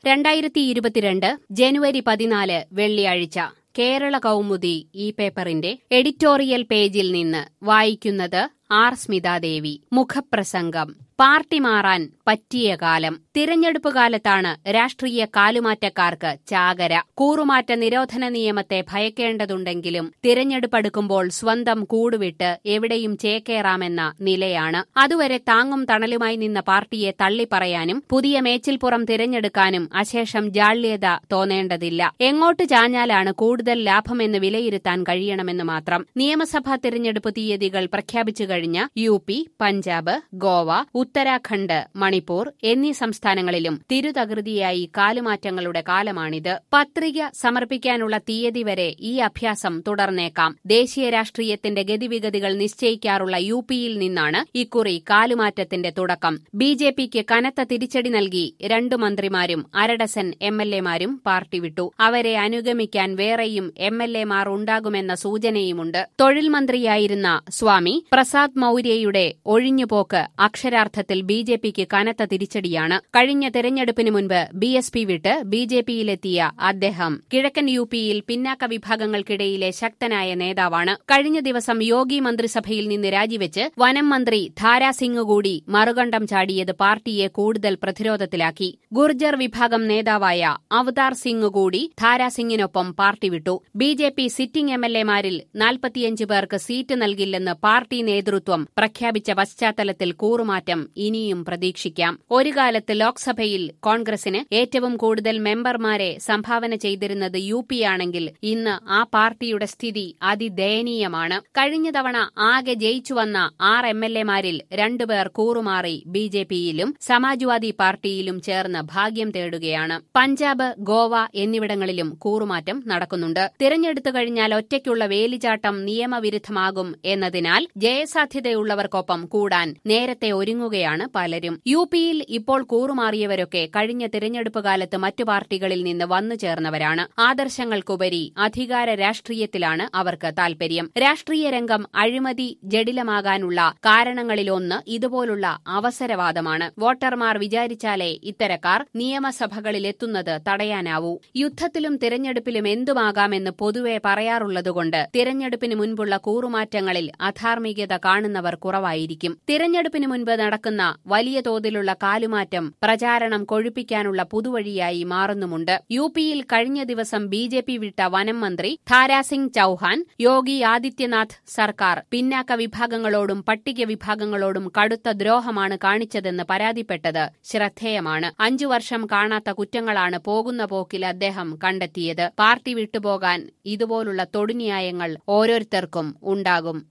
രണ്ടായിരത്തി ഇരുപത്തിരണ്ട് ജനുവരി പതിനാല് വെള്ളിയാഴ്ച കേരള കൗമുദി ഈ പേപ്പറിന്റെ എഡിറ്റോറിയൽ പേജിൽ നിന്ന് വായിക്കുന്നത് ആർ സ്മിതാദേവി മുഖപ്രസംഗം പാർട്ടി മാറാൻ പറ്റിയ കാലം തിരഞ്ഞെടുപ്പ് കാലത്താണ് രാഷ്ട്രീയ കാലുമാറ്റക്കാർക്ക് ചാകര കൂറുമാറ്റ നിരോധന നിയമത്തെ ഭയക്കേണ്ടതുണ്ടെങ്കിലും തിരഞ്ഞെടുപ്പ് അടുക്കുമ്പോൾ സ്വന്തം കൂടുവിട്ട് എവിടെയും ചേക്കേറാമെന്ന നിലയാണ് അതുവരെ താങ്ങും തണലുമായി നിന്ന പാർട്ടിയെ തള്ളിപ്പറയാനും പുതിയ മേച്ചിൽപ്പുറം തിരഞ്ഞെടുക്കാനും അശേഷം ജാള്യത തോന്നേണ്ടതില്ല എങ്ങോട്ട് ചാഞ്ഞാലാണ് കൂടുതൽ ലാഭമെന്ന് വിലയിരുത്താൻ കഴിയണമെന്ന് മാത്രം നിയമസഭാ തിരഞ്ഞെടുപ്പ് തീയതികൾ പ്രഖ്യാപിച്ചു കഴിഞ്ഞ യു പി പഞ്ചാബ് ഗോവ ഉത്തരാഖണ്ഡ് മണിപ്പൂർ എന്നീ സംസ്ഥാനങ്ങളിലും തിരുതകൃതിയായി കാലുമാറ്റങ്ങളുടെ കാലമാണിത് പത്രിക സമർപ്പിക്കാനുള്ള തീയതി വരെ ഈ അഭ്യാസം തുടർന്നേക്കാം ദേശീയ രാഷ്ട്രീയത്തിന്റെ ഗതിവിഗതികൾ നിശ്ചയിക്കാറുള്ള യു പിയിൽ നിന്നാണ് ഇക്കുറി കാലുമാറ്റത്തിന്റെ തുടക്കം ബി ജെ പിക്ക് കനത്ത തിരിച്ചടി നൽകി രണ്ടു മന്ത്രിമാരും അരഡസൻ എം എൽ എമാരും പാർട്ടി വിട്ടു അവരെ അനുഗമിക്കാൻ വേറെയും എം എൽ എമാർ ഉണ്ടാകുമെന്ന സൂചനയുമുണ്ട് തൊഴിൽ മന്ത്രിയായിരുന്ന സ്വാമി പ്രസാദ് മൌര്യയുടെ ഒഴിഞ്ഞുപോക്ക് അക്ഷരാർത്ഥത്തിൽ ബി ജെ പിക്ക് കനത്ത തിരിച്ചടിയാണ് കഴിഞ്ഞ തെരഞ്ഞെടുപ്പിന് മുൻപ് ബി എസ് പി വിട്ട് ബി ജെ പിയിലെത്തിയ അദ്ദേഹം കിഴക്കൻ യു പിയിൽ പിന്നാക്ക വിഭാഗങ്ങൾക്കിടയിലെ ശക്തനായ നേതാവാണ് കഴിഞ്ഞ ദിവസം യോഗി മന്ത്രിസഭയിൽ നിന്ന് രാജിവെച്ച് വനം മന്ത്രി ധാരാസിംഗ് കൂടി മറുകണ്ഠം ചാടിയത് പാർട്ടിയെ കൂടുതൽ പ്രതിരോധത്തിലാക്കി ഗുർജർ വിഭാഗം നേതാവായ അവതാർ സിംഗ് കൂടി ധാരാസിംഗിനൊപ്പം പാർട്ടി വിട്ടു B J P sitting M L എമാരിൽ നാൽപ്പത്തിയഞ്ച് പേർക്ക് സീറ്റ് നൽകില്ലെന്ന് പാർട്ടി നേതൃത്വം പ്രഖ്യാപിച്ച പശ്ചാത്തലത്തിൽ കൂറുമാറ്റം ഇനിയും പ്രതീക്ഷിക്കാം ഒരു കാലത്ത് ലോക്സഭയിൽ കോൺഗ്രസിന് ഏറ്റവും കൂടുതൽ മെമ്പർമാരെ സംഭാവന ചെയ്തിരുന്നത് യു പിയാണെങ്കിൽ ഇന്ന് ആ പാർട്ടിയുടെ സ്ഥിതി അതിദയനീയമാണ് കഴിഞ്ഞ തവണ ആകെ ജയിച്ചു വന്ന ആറ് എം എൽ എമാരിൽ രണ്ടുപേർ കൂറുമാറി ബി ജെ പിയിലും സമാജ്വാദി പാർട്ടിയിലും ചേർന്ന് ഭാഗ്യം തേടുകയാണ് പഞ്ചാബ് ഗോവ എന്നിവിടങ്ങളിലും കൂറുമാറ്റം നടക്കുന്നുണ്ട് തിരഞ്ഞെടുത്തു കഴിഞ്ഞാൽ ഒറ്റയ്ക്കുള്ള വേലിചാട്ടം നിയമവിരുദ്ധമാകും എന്നതിനാൽ ജയസാധ്യതയുള്ളവർക്കൊപ്പം കൂടാൻ നേരത്തെ ഒരുങ്ങുകയാണ് പലരും യു പിയിൽ ഇപ്പോൾ കൂറുമാറിയവരൊക്കെ കഴിഞ്ഞ തിരഞ്ഞെടുപ്പ് കാലത്ത് മറ്റു പാർട്ടികളിൽ നിന്ന് വന്നു ചേർന്നവരാണ് ആദർശങ്ങൾക്കുപരി അധികാര രാഷ്ട്രീയത്തിലാണ് അവർക്ക് താൽപര്യം രാഷ്ട്രീയ രംഗം അഴിമതി ജടിലമാകാനുള്ള കാരണങ്ങളിലൊന്ന് ഇതുപോലുള്ള അവസരവാദമാണ് വോട്ടർമാർ വിചാരിച്ചാലേ ഇത്തരക്കാർ നിയമസഭകളിലെത്തുന്നത് തടയാനാവൂ യുദ്ധത്തിലും തിരഞ്ഞെടുപ്പിലും എന്തുമാകാമെന്ന് പൊതുവെ പറയാറുള്ളതുകൊണ്ട് തിരഞ്ഞെടുപ്പിന് മുൻപുള്ള കൂറുമാറ്റങ്ങളിൽ അധാർമികത കാണുന്നവർ കുറവായിരിക്കും തിരഞ്ഞെടുപ്പിന് മുൻപ് നടക്കുന്ന വലിയ തോതിലുള്ള കാലുമാറ്റം പ്രചാരണം കൊഴുപ്പിക്കാനുള്ള പുതുവഴിയായി മാറുന്നുമുണ്ട് യു പിയിൽ കഴിഞ്ഞ ദിവസം ബി ജെ പി വിട്ട വനം മന്ത്രി താരാസിംഗ് ചൌഹാൻ യോഗി ആദിത്യനാഥ് സർക്കാർ പിന്നാക്ക വിഭാഗങ്ങളോടും പട്ടിക വിഭാഗങ്ങളോടും കടുത്ത ദ്രോഹമാണ് കാണിച്ചതെന്ന് പരാതിപ്പെട്ടത് ശ്രദ്ധേയമാണ് അഞ്ചു വർഷം കാണാത്ത കുറ്റങ്ങളാണ് പോകുന്ന പോക്കിൽ അദ്ദേഹം കണ്ടെത്തിയത് പാർട്ടി വിട്ടുപോകാൻ ഇതുപോലുള്ള തൊടുന്യായങ്ങൾ ഓരോരുത്തർക്കും ഉണ്ടാകും